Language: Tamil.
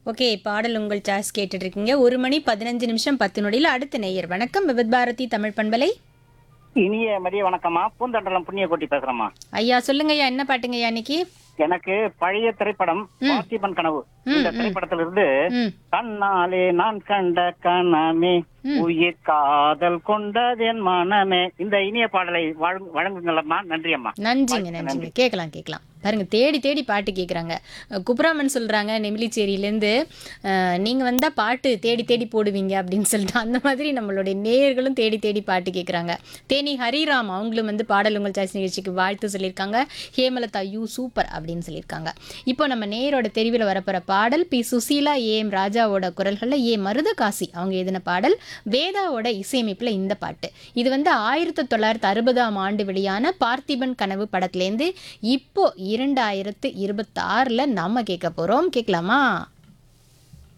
ஓகே பாடல் உங்கள் சாய்ஸ் கேட்டுட்டு இருக்கீங்க ஒரு மணி பதினஞ்சு நிமிஷம் பத்து நொடியில் அடுத்த நேயர் வணக்கம் விபத் பாரதி தமிழ் பண்பலை இனிய மதிய வணக்கம்மா பூந்தண்டலம் புண்ணிய கோட்டி பேசுறேம்மா ஐயா சொல்லுங்க ஐயா என்ன பாட்டுங்க ஐயா இன்னைக்கு எனக்கு பழைய திரைப்படம் பார்த்திபன் கனவு இந்த திரைப்படத்திலிருந்து ம் கண்ணாலே நான் கண்ட கணமே உயிர் காதல் கொண்டதென் மனமே இந்த இனிய பாடலை வழங்கு- வழங்குங்களம்மா நன்றி அம்மா நன்றிங்க நன்றிங்க கேட்கலாம் கேட்கலாம் பாருங்க தேடி தேடி பாட்டு கேட்குறாங்க குப்ராமன் சொல்கிறாங்க நெமிலிச்சேரியிலேருந்து நீங்கள் வந்தால் பாட்டு தேடி தேடி போடுவீங்க அப்படின்னு சொல்லிட்டு அந்த மாதிரி நம்மளுடைய நேயர்களும் தேடி தேடி பாட்டு கேட்குறாங்க தேனி ஹரிராம் அவங்களும் வந்து பாடல் உங்கள் சாய்ஸ் நிகழ்ச்சிக்கு வாழ்த்து சொல்லியிருக்காங்க ஹேமலதா யூ சூப்பர் அப்படின்னு சொல்லியிருக்காங்க இப்போ நம்ம நேயரோட தெரிவில் வரப்போகிற பாடல் பி சுசீலா ஏ எம் ராஜாவோட குரல்களில் ஏ மருதகாசி அவங்க எழுதின பாடல் வேதாவோட இசையமைப்பில் இந்த பாட்டு இது வந்து ஆயிரத்தி தொள்ளாயிரத்தி அறுபதாம் ஆண்டு வெளியான பார்த்திபன் கனவு படத்துலேருந்து இப்போ இரண்டாயிரத்து இருபத்தாறில் நம்ம கேட்க போகிறோம் கேட்கலாமா